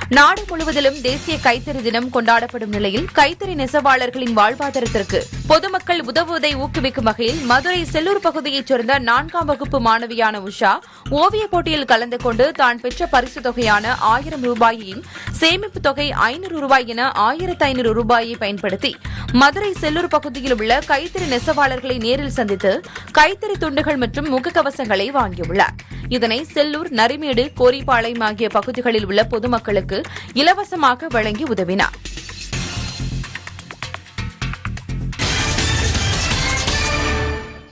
நாடு முழுவதிலும் தேசிய கைத்தறி தினம் கொண்டாடப்படும் நிலையில் கைத்தறி நெசவாளர்களின் வாழ்வாதாரத்திற்கு பொதுமக்கள் உதவுவதை ஊக்குவிக்கும் வகையில் மதுரை செல்லூர் பகுதியைச் சேர்ந்த நான்காம் வகுப்பு மாணவியான உஷா ஓவியப் போட்டியில் கலந்து கொண்டு தான் பெற்ற பரிசுத் தொகையான ஆயிரம் ரூபாயையும் சேமிப்புத் தொகை ஐநூறு ரூபாய் என ஆயிரத்து ஐநூறு ரூபாயை பயன்படுத்தி மதுரை செல்லூர் பகுதியில் உள்ள கைத்தறி நெசவாளர்களை நேரில் சந்தித்து கைத்தறி துண்டுகள் மற்றும் முகக்கவசங்களை வாங்கியுள்ளார் இதனை செல்லூர் நரிமேடு கோரிப்பாளையம் ஆகிய பகுதிகளில் உள்ள பொதுமக்களுக்கு இலவசமாக வழங்கி உதவினார்